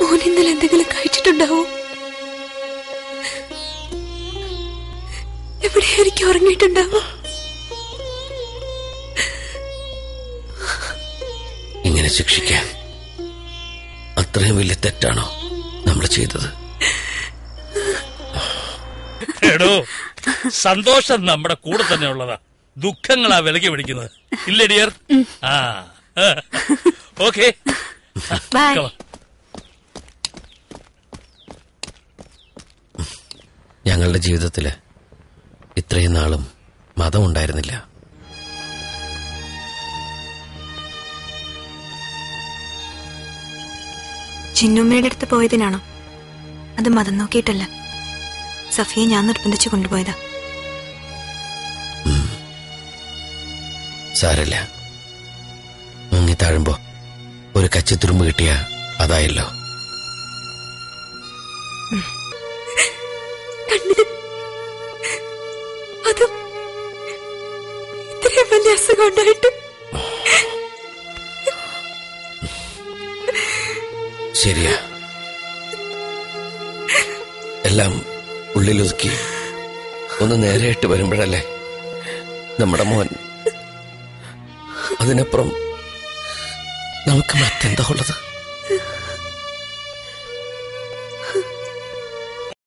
മോൻ ഇന്നലെ എന്തെങ്കിലും കഴിച്ചിട്ടുണ്ടാവോ എവിടെയായിരിക്കും ഉറങ്ങിയിട്ടുണ്ടാവോ ഇങ്ങനെ ശിക്ഷിക്കാൻ അത്രയും വലിയ തെറ്റാണോ നമ്മൾ ചെയ്തത് എടോ സന്തോഷം നമ്മുടെ കൂടെ തന്നെ ഉള്ളതാ ദുഃഖങ്ങളാ വിലക്ക് പിടിക്കുന്നത് ഇല്ലേ ഡിയർ ആ ഓക്കെ ബൈ ഞങ്ങളുടെ ജീവിതത്തില് ഇത്രയും നാളും മതം ഉണ്ടായിരുന്നില്ല ചിന്നുമ്മയുടെ അടുത്ത് പോയതിനാണോ അത് മതം നോക്കിയിട്ടല്ല സഫിയെ ഞാൻ നിർബന്ധിച്ചു കൊണ്ടുപോയതാ സാരല്ല മുങ്ങി താഴുമ്പോ ഒരു കച്ചിത്തുരുമ്പ് കിട്ടിയ അതായല്ലോ അതും ഇത്രയും വലിയ അസുഖം ഉണ്ടായിട്ട് ശരിയാ എല്ലാം ഉള്ളിലൊതുക്കി ഒന്ന് നേരെയിട്ട് വരുമ്പോഴല്ലേ നമ്മുടെ മോൻ അതിനപ്പുറം നമുക്ക് മറ്റെന്താ ഉള്ളത്